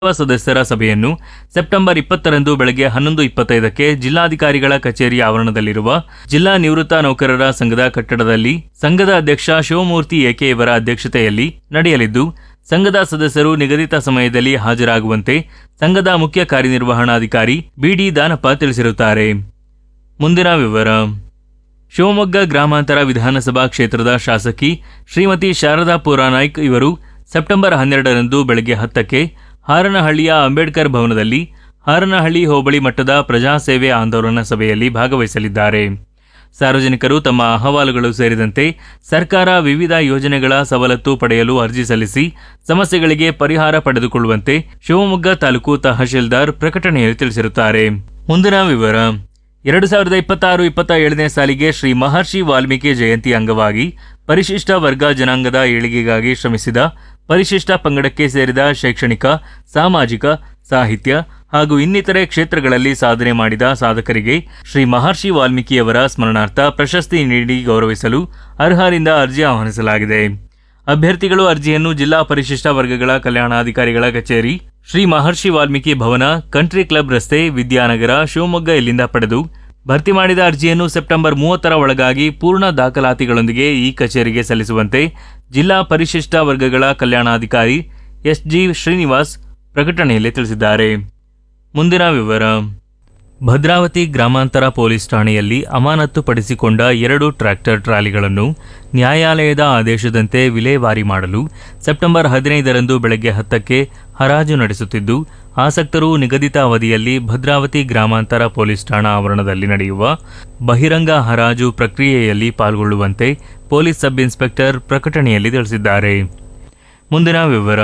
ಸದಸ್ಯರ ಸಭೆಯನ್ನು ಸೆಪ್ಟೆಂಬರ್ ಇಪ್ಪತ್ತರಂದು ಬೆಳಗ್ಗೆ ಹನ್ನೊಂದು ಇಪ್ಪತ್ತೈದಕ್ಕೆ ಜಿಲ್ಲಾಧಿಕಾರಿಗಳ ಕಚೇರಿ ಆವರಣದಲ್ಲಿರುವ ಜಿಲ್ಲಾ ನಿವೃತ್ತ ನೌಕರರ ಸಂಘದ ಕಟ್ಟಡದಲ್ಲಿ ಸಂಘದ ಅಧ್ಯಕ್ಷ ಶಿವಮೂರ್ತಿ ಏಕೆ ಇವರ ಅಧ್ಯಕ್ಷತೆಯಲ್ಲಿ ನಡೆಯಲಿದ್ದು ಸಂಘದ ಸದಸ್ಯರು ನಿಗದಿತ ಸಮಯದಲ್ಲಿ ಹಾಜರಾಗುವಂತೆ ಸಂಘದ ಮುಖ್ಯ ಕಾರ್ಯನಿರ್ವಹಣಾಧಿಕಾರಿ ಬಿಡಿ ದಾನಪ್ಪ ತಿಳಿಸಿರುತ್ತಾರೆ ಮುಂದಿನ ವಿವರ ಶಿವಮೊಗ್ಗ ಗ್ರಾಮಾಂತರ ವಿಧಾನಸಭಾ ಕ್ಷೇತ್ರದ ಶಾಸಕಿ ಶ್ರೀಮತಿ ಶಾರದಾ ಪುರಾನಾಯ್ಕ್ ಇವರು ಸೆಪ್ಟೆಂಬರ್ ಹನ್ನೆರಡರಂದು ಬೆಳಗ್ಗೆ ಹತ್ತಕ್ಕೆ ಹಾರನಹಳ್ಳಿಯ ಅಂಬೇಡ್ಕರ್ ಭವನದಲ್ಲಿ ಹಾರನಹಳ್ಳಿ ಹೋಬಳಿ ಮಟ್ಟದ ಪ್ರಜಾಸೇವೆ ಆಂದೋಲನ ಸಭೆಯಲ್ಲಿ ಭಾಗವಹಿಸಲಿದ್ದಾರೆ ಸಾರ್ವಜನಿಕರು ತಮ್ಮ ಅಹವಾಲುಗಳು ಸೇರಿದಂತೆ ಸರ್ಕಾರ ವಿವಿಧ ಯೋಜನೆಗಳ ಸವಲತ್ತು ಪಡೆಯಲು ಅರ್ಜಿ ಸಲ್ಲಿಸಿ ಸಮಸ್ಯೆಗಳಿಗೆ ಪರಿಹಾರ ಪಡೆದುಕೊಳ್ಳುವಂತೆ ಶಿವಮೊಗ್ಗ ತಾಲೂಕು ತಹಶೀಲ್ದಾರ್ ಪ್ರಕಟಣೆಯಲ್ಲಿ ತಿಳಿಸಿರುತ್ತಾರೆ ಮುಂದಿನ ವಿವರ ಎರಡು ಸಾವಿರದ ಇಪ್ಪತ್ತಾರು ಇಪ್ಪತ್ತ ಏಳನೇ ಸಾಲಿಗೆ ಶ್ರೀ ಮಹರ್ಷಿ ವಾಲ್ಮೀಕಿ ಜಯಂತಿ ಅಂಗವಾಗಿ ಪರಿಶಿಷ್ಟ ವರ್ಗ ಜನಾಂಗದ ಏಳಿಗೆಗಾಗಿ ಶ್ರಮಿಸಿದ ಪರಿಶಿಷ್ಟ ಪಂಗಡಕ್ಕೆ ಸೇರಿದ ಶೈಕ್ಷಣಿಕ ಸಾಮಾಜಿಕ ಸಾಹಿತ್ಯ ಹಾಗೂ ಇನ್ನಿತರೆ ಕ್ಷೇತ್ರಗಳಲ್ಲಿ ಸಾಧನೆ ಮಾಡಿದ ಸಾಧಕರಿಗೆ ಶ್ರೀ ಮಹರ್ಷಿ ವಾಲ್ಮೀಕಿಯವರ ಸ್ಮರಣಾರ್ಥ ಪ್ರಶಸ್ತಿ ನೀಡಿ ಗೌರವಿಸಲು ಅರ್ಹರಿಂದ ಅರ್ಜಿ ಆಹ್ವಾನಿಸಲಾಗಿದೆ ಅಭ್ಯರ್ಥಿಗಳು ಅರ್ಜಿಯನ್ನು ಜಿಲ್ಲಾ ಪರಿಶಿಷ್ಟ ವರ್ಗಗಳ ಕಲ್ಯಾಣಾಧಿಕಾರಿಗಳ ಕಚೇರಿ ಶ್ರೀ ಮಹರ್ಷಿ ವಾಲ್ಮೀಕಿ ಭವನ ಕಂಟ್ರಿ ಕ್ಲಬ್ ರಸ್ತೆ ವಿದ್ಯಾನಗರ ಶಿವಮೊಗ್ಗ ಇಲ್ಲಿಂದ ಪಡೆದು ಭರ್ತಿ ಮಾಡಿದ ಅರ್ಜಿಯನ್ನು ಸೆಪ್ಟೆಂಬರ್ ಮೂವತ್ತರ ಒಳಗಾಗಿ ಪೂರ್ಣ ದಾಖಲಾತಿಗಳೊಂದಿಗೆ ಈ ಕಚೇರಿಗೆ ಸಲ್ಲಿಸುವಂತೆ ಜಿಲ್ಲಾ ಪರಿಶಿಷ್ಟ ವರ್ಗಗಳ ಕಲ್ಯಾಣಾಧಿಕಾರಿ ಎಸ್ಜಿ ಶ್ರೀನಿವಾಸ್ ಪ್ರಕಟಣೆಯಲ್ಲಿ ತಿಳಿಸಿದ್ದಾರೆ ಮುಂದಿನ ವಿವರ ಭದ್ರಾವತಿ ಗ್ರಾಮಾಂತರ ಪೊಲೀಸ್ ಠಾಣೆಯಲ್ಲಿ ಅಮಾನತುಪಡಿಸಿಕೊಂಡ ಎರಡು ಟ್ರ್ಯಾಕ್ಟರ್ ಟ್ರಾಲಿಗಳನ್ನು ನ್ಯಾಯಾಲಯದ ಆದೇಶದಂತೆ ವಿಲೇವಾರಿ ಮಾಡಲು ಸೆಪ್ಟೆಂಬರ್ ಹದಿನೈದರಂದು ಬೆಳಗ್ಗೆ ಹತ್ತಕ್ಕೆ ಹರಾಜು ನಡೆಸುತ್ತಿದ್ದು ಆಸಕ್ತರು ನಿಗದಿತ ಅವಧಿಯಲ್ಲಿ ಭದ್ರಾವತಿ ಗ್ರಾಮಾಂತರ ಪೊಲೀಸ್ ಠಾಣಾ ಆವರಣದಲ್ಲಿ ನಡೆಯುವ ಬಹಿರಂಗ ಹರಾಜು ಪ್ರಕ್ರಿಯೆಯಲ್ಲಿ ಪಾಲ್ಗೊಳ್ಳುವಂತೆ ಪೊಲೀಸ್ ಸಬ್ ಇನ್ಸ್ಪೆಕ್ಟರ್ ಪ್ರಕಟಣೆಯಲ್ಲಿ ತಿಳಿಸಿದ್ದಾರೆ ಮುಂದಿನ ವಿವರ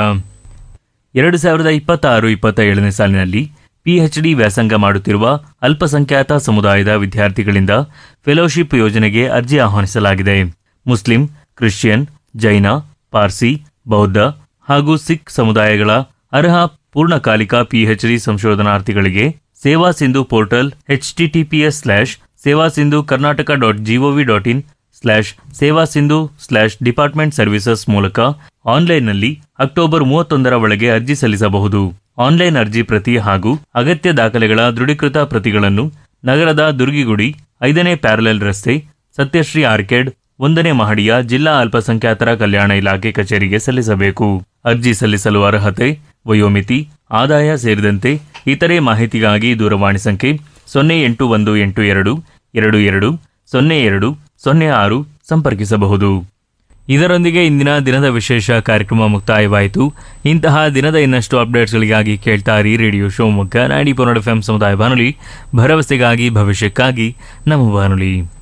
ಎರಡು ಸಾವಿರದ ಇಪ್ಪತ್ತಾರು ಇಪ್ಪತ್ತ ಏಳನೇ ಸಾಲಿನಲ್ಲಿ ಪಿಎಚ್ಡಿ ವ್ಯಾಸಂಗ ಮಾಡುತ್ತಿರುವ ಅಲ್ಪಸಂಖ್ಯಾತ ಸಮುದಾಯದ ವಿದ್ಯಾರ್ಥಿಗಳಿಂದ ಫೆಲೋಶಿಪ್ ಯೋಜನೆಗೆ ಅರ್ಜಿ ಆಹ್ವಾನಿಸಲಾಗಿದೆ ಮುಸ್ಲಿಂ ಕ್ರಿಶ್ಚಿಯನ್ ಜೈನ ಪಾರ್ಸಿ ಬೌದ್ಧ ಹಾಗೂ ಸಿಖ್ ಸಮುದಾಯಗಳ ಅರ್ಹ ಪೂರ್ಣಕಾಲಿಕ ಪಿಎಚ್ಡಿ ಸಂಶೋಧನಾರ್ಥಿಗಳಿಗೆ ಸೇವಾ Sindhu portal HTTPS slash Seva Sindhu Karnataka dot G O V dot in slash Seva Sindhu slash department services ಮೂಲಕ ಆನ್ಲೈನ್ನಲ್ಲಿ ಅಕ್ಟೋಬರ್ ಮೂವತ್ತೊಂದರ ಒಳಗೆ ಅರ್ಜಿ ಸಲ್ಲಿಸಬಹುದು ಆನ್ಲೈನ್ ಅರ್ಜಿ ಪ್ರತಿ ಹಾಗೂ ಅಗತ್ಯ ದಾಖಲೆಗಳ ದೃಢೀಕೃತ ಪ್ರತಿಗಳನ್ನು ನಗರದ ದುರ್ಗಿಗುಡಿ ಐದನೇ ಪ್ಯಾರಲೆಲ್ ರಸ್ತೆ ಸತ್ಯಶ್ರೀ ಆರ್ಕೇಡ್ ಒಂದನೇ ಮಹಡಿಯ ಜಿಲ್ಲಾ ಅಲ್ಪಸಂಖ್ಯಾತರ ಕಲ್ಯಾಣ ಇಲಾಖೆ ಕಚೇರಿಗೆ ಸಲ್ಲಿಸಬೇಕು ಅರ್ಜಿ ಸಲ್ಲಿಸಲು ಅರ್ಹತೆ ವಯೋಮಿತಿ ಆದಾಯ ಸೇರಿದಂತೆ ಇತರೆ ಮಾಹಿತಿಗಾಗಿ ದೂರವಾಣಿ ಸಂಖ್ಯೆ ಸೊನ್ನೆ ಎಂಟು ಒಂದು ಎಂಟು ಎರಡು ಎರಡು ಎರಡು ಸೊನ್ನೆ ಎರಡು ಸೊನ್ನೆ ಆರು ಸಂಪರ್ಕಿಸಬಹುದು ಇದರೊಂದಿಗೆ ಇಂದಿನ ದಿನದ ವಿಶೇಷ ಕಾರ್ಯಕ್ರಮ ಮುಕ್ತಾಯವಾಯಿತು ಇಂತಹ ದಿನದ ಇನ್ನಷ್ಟು ಅಪ್ಡೇಟ್ಸ್ಗಳಿಗಾಗಿ ಕೇಳ್ತಾ ಇರಿ ರೇಡಿಯೋ ಶಿವಮೊಗ್ಗ ನಾಡಿ ಪೊನ್ನಡ ಎಫ್ ಸಮುದಾಯ ಬಾನುಲಿ ಭರವಸೆಗಾಗಿ ಭವಿಷ್ಯಕ್ಕಾಗಿ ನಮ್ಮ ಬಾನುಲಿ